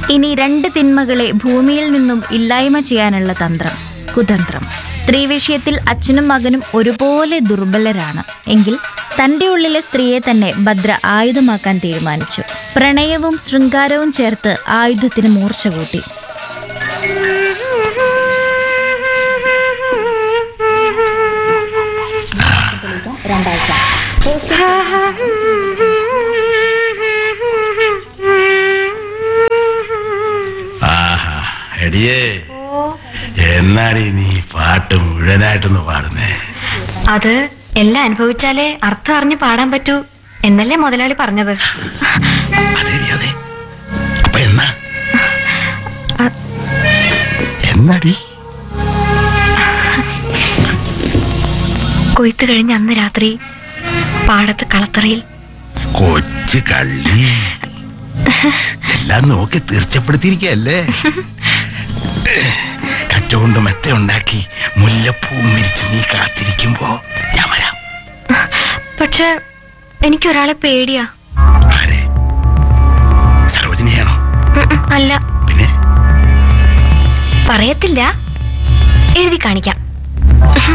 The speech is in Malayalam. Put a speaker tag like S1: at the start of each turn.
S1: ഇനി രണ്ട് തിന്മകളെ ഭൂമിയിൽ നിന്നും ഇല്ലായ്മ ചെയ്യാനുള്ള തന്ത്രം കുതന്ത്രം സ്ത്രീ വിഷയത്തിൽ അച്ഛനും മകനും ഒരുപോലെ ദുർബലരാണ് എങ്കിൽ തന്റെ ഉള്ളിലെ സ്ത്രീയെ തന്നെ ഭദ്ര ആയുധമാക്കാൻ തീരുമാനിച്ചു പ്രണയവും ശൃംഗാരവും ചേർത്ത് ആയുധത്തിന് മൂർച്ച കൂട്ടി
S2: ആഹാ എടിയേ എന്നാടി നീ പാട്ട് മുഴുവനായിട്ടൊന്ന് പാടുന്നേ
S3: അത് എല്ലാം അനുഭവിച്ചാലേ അർത്ഥം അറിഞ്ഞ് പാടാൻ പറ്റൂ എന്നല്ലേ മുതലാളി പറഞ്ഞത്
S2: അതേടി അതെ അപ്പൊ എന്നാ
S3: അ-
S2: എന്നാടി
S3: കൊയ്ത്ത് കഴിഞ്ഞ അന്ന് രാത്രി പാടത്ത് കളത്തറയിൽ
S2: കൊച്ചു കള്ളി എല്ലാം നോക്കി തീർച്ചപ്പെടുത്തിയിരിക്കല്ലേ കറ്റുകൊണ്ട് മെത്ത ഉണ്ടാക്കി മുല്ലപ്പൂ മിരിച്ച് നീ കാത്തിരിക്കുമ്പോ ഞാൻ വരാം
S3: പക്ഷെ എനിക്കൊരാളെ പേടിയാ
S2: ആരെ സരോജിനിയാണോ
S3: ഉം ഉം, അല്ല
S2: പിന്നെ
S3: പറയത്തില്ല എഴുതി കാണിക്കാം